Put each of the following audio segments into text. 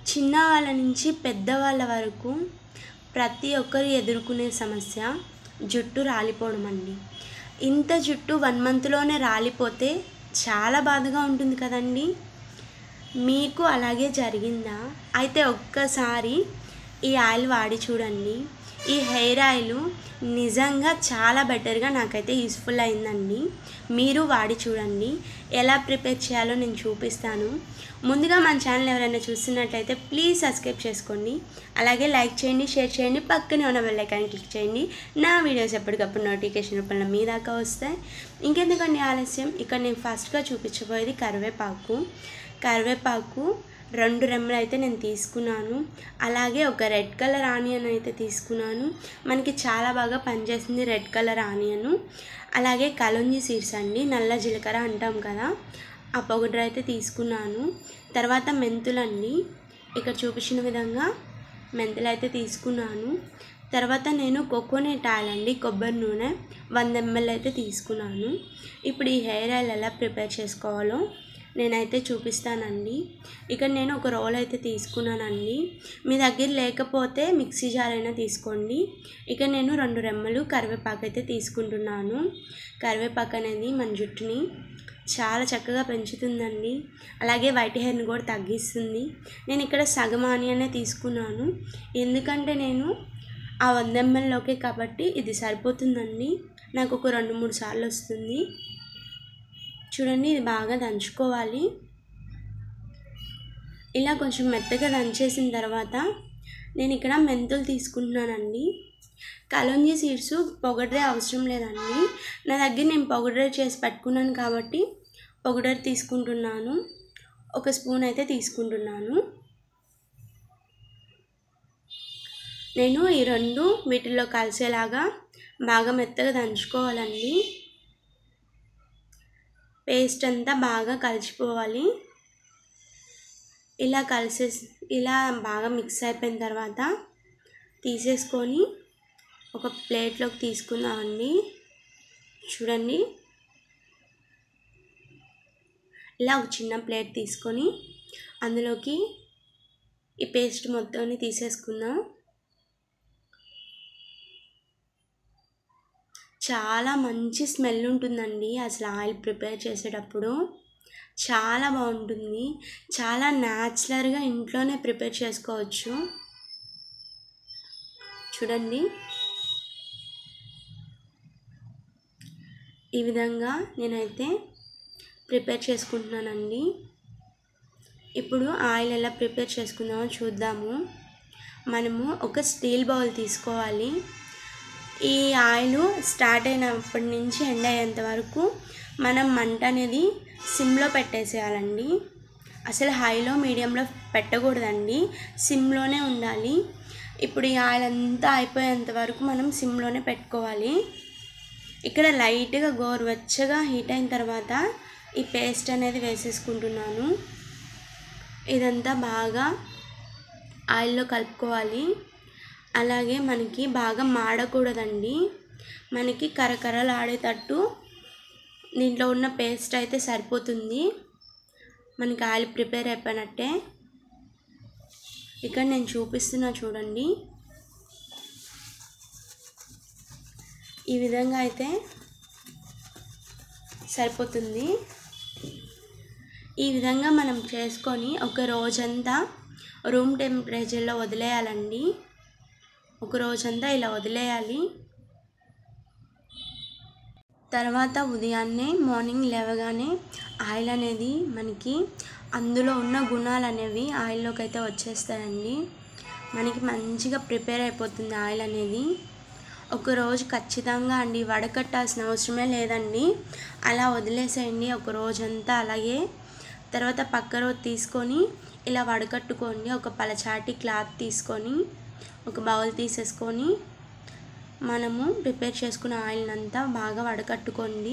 చిన్నవాళ్ళ నుంచి పెద్దవాళ్ళ వరకు ప్రతి ఒక్కరు ఎదుర్కొనే సమస్య జుట్టు రాలిపోవడం అండి ఇంత జుట్టు వన్ మంత్లోనే రాలిపోతే చాలా బాధగా ఉంటుంది కదండి మీకు అలాగే జరిగిందా అయితే ఒక్కసారి ఈ ఆయిల్ వాడి చూడండి ఈ హెయిర్ ఆయిల్ నిజంగా చాలా బెటర్గా నాకైతే యూస్ఫుల్ అయిందండి మీరు వాడి చూడండి ఎలా ప్రిపేర్ చేయాలో నేను చూపిస్తాను ముందుగా మన ఛానల్ ఎవరైనా చూస్తున్నట్లయితే ప్లీజ్ సబ్స్క్రైబ్ చేసుకోండి అలాగే లైక్ చేయండి షేర్ చేయండి పక్కనే ఉన్న బెల్ ఐకాన్ క్లిక్ చేయండి నా వీడియోస్ ఎప్పటికప్పుడు నోటిఫికేషన్ రూపంలో మీ దాకా వస్తాయి ఇంకెందుకండి ఆలస్యం ఇక్కడ నేను ఫస్ట్గా చూపించబోయేది కరివేపాకు కరివేపాకు రెండు రెమ్మలు అయితే నేను తీసుకున్నాను అలాగే ఒక రెడ్ కలర్ ఆనియన్ అయితే తీసుకున్నాను మనకి చాలా బాగా పనిచేస్తుంది రెడ్ కలర్ ఆనియన్ అలాగే కలుంజి సీడ్స్ అండి నల్ల జీలకర్ర అంటాం కదా ఆ పౌడర్ అయితే తీసుకున్నాను తర్వాత మెంతులండి ఇక్కడ చూపించిన విధంగా మెంతులు అయితే తీసుకున్నాను తర్వాత నేను కోకోనట్ ఆయిల్ అండి కొబ్బరి నూనె వంద ఎంఎల్ అయితే తీసుకున్నాను ఇప్పుడు ఈ హెయిర్ ఆయిల్ ఎలా ప్రిపేర్ చేసుకోవాలో నేనైతే చూపిస్తానండి ఇక్కడ నేను ఒక రోల్ అయితే తీసుకున్నానండి మీ దగ్గర లేకపోతే మిక్సీ జార్ అయినా తీసుకోండి ఇక నేను రెండు రెమ్మలు కరివేపాకు అయితే తీసుకుంటున్నాను కరివేపాకు అనేది మన జుట్టుని చాలా చక్కగా పెంచుతుందండి అలాగే వైట్ హెయిర్ని కూడా తగ్గిస్తుంది నేను ఇక్కడ సగం ఆనియనే తీసుకున్నాను ఎందుకంటే నేను ఆ వంద ఎంఎల్లోకే కాబట్టి ఇది సరిపోతుందండి నాకు ఒక రెండు మూడు సార్లు వస్తుంది చూడండి ఇది బాగా దంచుకోవాలి ఇలా కొంచెం మెత్తగా దంచేసిన తర్వాత నేను ఇక్కడ మెంతులు తీసుకుంటున్నానండి కలోంజీ సీడ్స్ పొగడ్రే అవసరం లేదండి నా దగ్గర నేను పొగడ్రే చేసి పెట్టుకున్నాను కాబట్టి పొగడర్ తీసుకుంటున్నాను ఒక స్పూన్ అయితే తీసుకుంటున్నాను నేను ఈ రెండు వీటిల్లో కలిసేలాగా బాగా మెత్తగా దంచుకోవాలండి పేస్ట్ అంతా బాగా కలిసిపోవాలి ఇలా కలిసే ఇలా బాగా మిక్స్ అయిపోయిన తర్వాత తీసేసుకొని ఒక ప్లేట్లోకి తీసుకుందామండి చూడండి ఇలా ఒక చిన్న ప్లేట్ తీసుకొని అందులోకి ఈ పేస్ట్ మొత్తాన్ని తీసేసుకుందాం చాలా మంచి స్మెల్ ఉంటుందండి అసలు ఆయిల్ ప్రిపేర్ చేసేటప్పుడు చాలా బాగుంటుంది చాలా న్యాచురల్గా ఇంట్లోనే ప్రిపేర్ చేసుకోవచ్చు చూడండి ఈ విధంగా నేనైతే ప్రిపేర్ చేసుకుంటున్నానండి ఇప్పుడు ఆయిల్ ఎలా ప్రిపేర్ చేసుకుందామో చూద్దాము మనము ఒక స్టీల్ బౌల్ తీసుకోవాలి ఈ ఆయిల్ స్టార్ట్ అయినప్పటి నుంచి ఎండ్ అయ్యేంత వరకు మనం మంట అనేది సిమ్లో పెట్టేసేయాలండి అసలు హైలో మీడియంలో పెట్టకూడదండి సిమ్లోనే ఉండాలి ఇప్పుడు ఈ ఆయిల్ అంతా అయిపోయేంత వరకు మనం సిమ్లోనే పెట్టుకోవాలి ఇక్కడ లైట్గా గోరువెచ్చగా హీట్ అయిన తర్వాత ఈ పేస్ట్ అనేది వేసేసుకుంటున్నాను ఇదంతా బాగా ఆయిల్లో కలుపుకోవాలి అలాగే మనకి బాగా మాడకూడదండి మనకి కరకరలు ఆడేటట్టు దీంట్లో ఉన్న పేస్ట్ అయితే సరిపోతుంది మనకి ఆయిల్ ప్రిపేర్ అయిపోయినట్టే ఇక్కడ నేను చూపిస్తున్నా చూడండి ఈ విధంగా అయితే సరిపోతుంది ఈ విధంగా మనం చేసుకొని ఒక రోజంతా రూమ్ టెంపరేచర్లో వదిలేయాలండి ఒక రోజంతా ఇలా వదిలేయాలి తర్వాత ఉదయాన్నే మార్నింగ్ లేవగానే ఆయిల్ అనేది మనకి అందులో ఉన్న గుణాలు అనేవి ఆయిల్లోకి అయితే వచ్చేస్తాయండి మనకి మంచిగా ప్రిపేర్ అయిపోతుంది ఆయిల్ అనేది ఒక రోజు ఖచ్చితంగా అండి వడకట్టాల్సిన అవసరమే లేదండి అలా వదిలేసేయండి ఒక రోజంతా అలాగే తర్వాత పక్క రోజు తీసుకొని ఇలా వడకట్టుకోండి ఒక పలచాటి క్లాత్ తీసుకొని ఒక బౌల్ తీసేసుకొని మనము ప్రిపేర్ చేసుకున్న ఆయిల్ అంతా బాగా వడకట్టుకోండి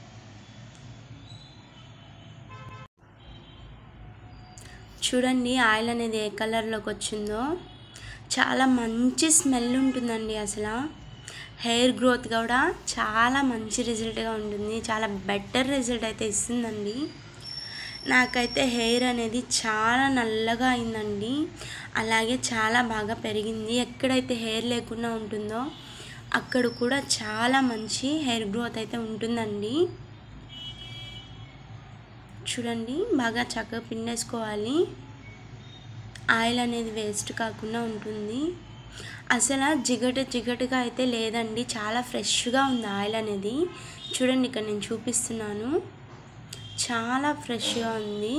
చూడండి ఆయిల్ అనేది ఏ కలర్లోకి వచ్చిందో చాలా మంచి స్మెల్ ఉంటుందండి అసలు హెయిర్ గ్రోత్ కూడా చాలా మంచి రిజల్ట్గా ఉంటుంది చాలా బెటర్ రిజల్ట్ అయితే ఇస్తుందండి నాకైతే హెయిర్ అనేది చాలా నల్లగా అయిందండి అలాగే చాలా బాగా పెరిగింది ఎక్కడైతే హెయిర్ లేకుండా ఉంటుందో అక్కడ కూడా చాలా మంచి హెయిర్ గ్రోత్ అయితే ఉంటుందండి చూడండి బాగా చక్కగా పిండేసుకోవాలి ఆయిల్ అనేది వేస్ట్ కాకుండా ఉంటుంది అసలు జిగట జిగటగా అయితే లేదండి చాలా ఫ్రెష్గా ఉంది ఆయిల్ అనేది చూడండి ఇక్కడ నేను చూపిస్తున్నాను చాలా ఫ్రెష్గా ఉంది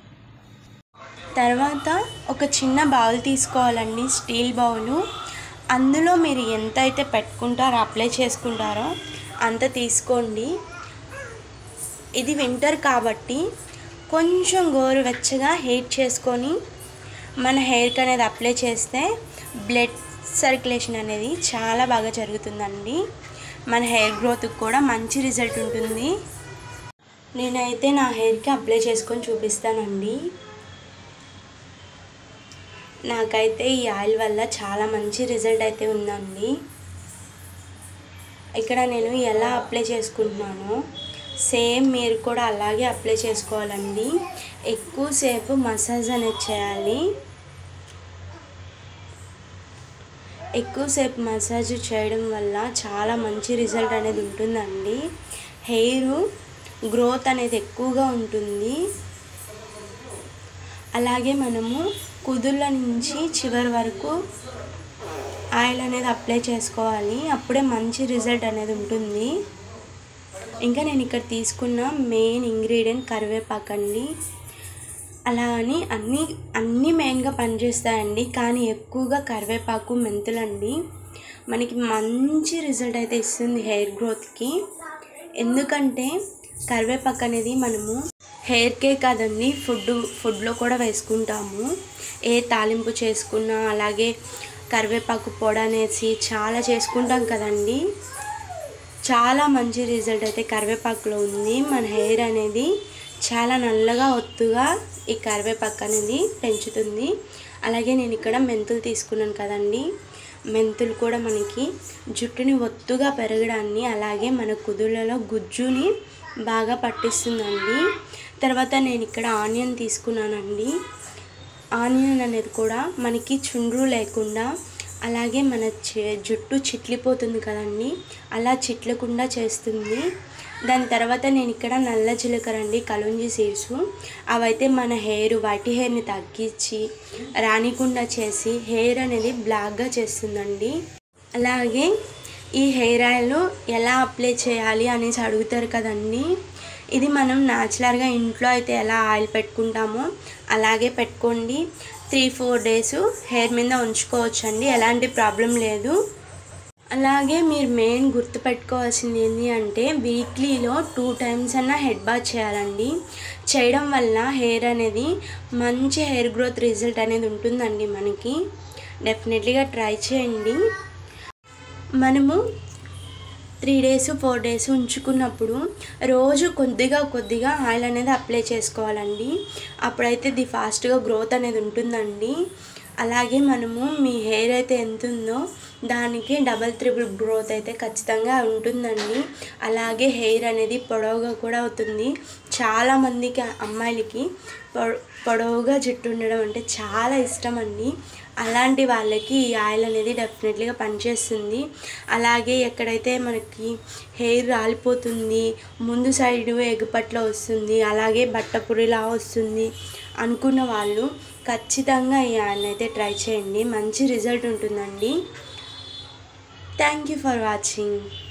తర్వాత ఒక చిన్న బౌల్ తీసుకోవాలండి స్టీల్ బౌలు అందులో మీరు ఎంత అయితే పెట్టుకుంటారో అప్లై చేసుకుంటారో అంత తీసుకోండి ఇది వింటర్ కాబట్టి కొంచెం గోరువెచ్చగా హీట్ చేసుకొని మన హెయిర్కి అనేది అప్లై చేస్తే బ్లడ్ సర్క్యులేషన్ అనేది చాలా బాగా జరుగుతుందండి మన హెయిర్ గ్రోత్కి కూడా మంచి రిజల్ట్ ఉంటుంది నేనైతే నా హెయిర్కి అప్లై చేసుకొని చూపిస్తానండి నాకైతే ఈ ఆయిల్ వల్ల చాలా మంచి రిజల్ట్ అయితే ఉందండి ఇక్కడ నేను ఎలా అప్లై చేసుకుంటున్నానో సేమ్ మీరు కూడా అలాగే అప్లై చేసుకోవాలండి ఎక్కువసేపు మసాజ్ అనేది చేయాలి ఎక్కువసేపు మసాజ్ చేయడం వల్ల చాలా మంచి రిజల్ట్ అనేది ఉంటుందండి హెయిర్ గ్రోత్ అనేది ఎక్కువగా ఉంటుంది అలాగే మనము కుదుళ్ళ నుంచి చివరి వరకు ఆయిల్ అనేది అప్లై చేసుకోవాలి అప్పుడే మంచి రిజల్ట్ అనేది ఉంటుంది ఇంకా నేను ఇక్కడ తీసుకున్న మెయిన్ ఇంగ్రీడియంట్ కరివేపాకు అండి అలా అని అన్నీ అన్నీ మెయిన్గా పనిచేస్తాయండి కానీ ఎక్కువగా కరివేపాకు మెంతులండి మనకి మంచి రిజల్ట్ అయితే ఇస్తుంది హెయిర్ గ్రోత్కి ఎందుకంటే కరివేపాకు అనేది మనము హెయిర్కే కాదండి ఫుడ్ ఫుడ్లో కూడా వేసుకుంటాము ఏ తాలింపు చేసుకున్నా అలాగే కరివేపాకు పొడి అనేసి చాలా చేసుకుంటాం కదండి చాలా మంచి రిజల్ట్ అయితే కరివేపాకులో ఉంది మన హెయిర్ అనేది చాలా నల్లగా ఒత్తుగా ఈ కరివేపాకు అనేది పెంచుతుంది అలాగే నేను ఇక్కడ మెంతులు తీసుకున్నాను కదండి మెంతులు కూడా మనకి జుట్టుని ఒత్తుగా పెరగడాన్ని అలాగే మన కుదుళ్ళలో గుజ్జుని బాగా పట్టిస్తుందండి తర్వాత నేను ఇక్కడ ఆనియన్ తీసుకున్నానండి ఆనియన్ అనేది కూడా మనకి చుండ్రు లేకుండా అలాగే మన చే- జుట్టు చిట్లిపోతుంది కదండి అలా చిట్లకుండా చేస్తుంది దాని తర్వాత నేను ఇక్కడ నల్ల జీలకర్ర అండి కలుంజి సీడ్స్ అవైతే మన హెయిర్ వైట్ హెయిర్ని తగ్గించి రానికుండా చేసి హెయిర్ అనేది బ్లాక్గా చేస్తుందండి అలాగే ఈ హెయిర్ ఆయిల్ ఎలా అప్లై చేయాలి అనేసి అడుగుతారు కదండి ఇది మనం న్యాచురల్గా ఇంట్లో అయితే ఎలా ఆయిల్ పెట్టుకుంటామో అలాగే పెట్టుకోండి త్రీ ఫోర్ డేస్ హెయిర్ మీద ఉంచుకోవచ్చండి ఎలాంటి ప్రాబ్లం లేదు అలాగే మీరు మెయిన్ గుర్తుపెట్టుకోవాల్సింది ఏంటి అంటే వీక్లీలో టూ టైమ్స్ అన్న హెడ్ బాత్ చేయాలండి చేయడం వల్ల హెయిర్ అనేది మంచి హెయిర్ గ్రోత్ రిజల్ట్ అనేది ఉంటుందండి మనకి డెఫినెట్లీగా ట్రై చేయండి మనము త్రీ డేస్ ఫోర్ డేస్ ఉంచుకున్నప్పుడు రోజు కొద్దిగా కొద్దిగా ఆయిల్ అనేది అప్లై చేసుకోవాలండి అప్పుడైతే ఇది ఫాస్ట్గా గ్రోత్ అనేది ఉంటుందండి అలాగే మనము మీ హెయిర్ అయితే ఎంత ఉందో దానికి డబల్ త్రిబుల్ గ్రోత్ అయితే ఖచ్చితంగా ఉంటుందండి అలాగే హెయిర్ అనేది పొడవుగా కూడా అవుతుంది చాలామందికి అమ్మాయిలకి పొడ- పొడవుగా జుట్టు ఉండడం అంటే చాలా ఇష్టం అండి అలాంటి వాళ్ళకి ఈ ఆయిల్ అనేది డెఫినెట్లీగా పనిచేస్తుంది అలాగే ఎక్కడైతే మనకి హెయిర్ రాలిపోతుంది ముందు సైడు ఎగుపట్లో వస్తుంది అలాగే బట్టపురిలా వస్తుంది అనుకున్న వాళ్ళు ఖచ్చితంగా ఈ ఆయిల్ అయితే ట్రై చేయండి మంచి రిజల్ట్ ఉంటుందండి థ్యాంక్ యూ ఫర్ వాచింగ్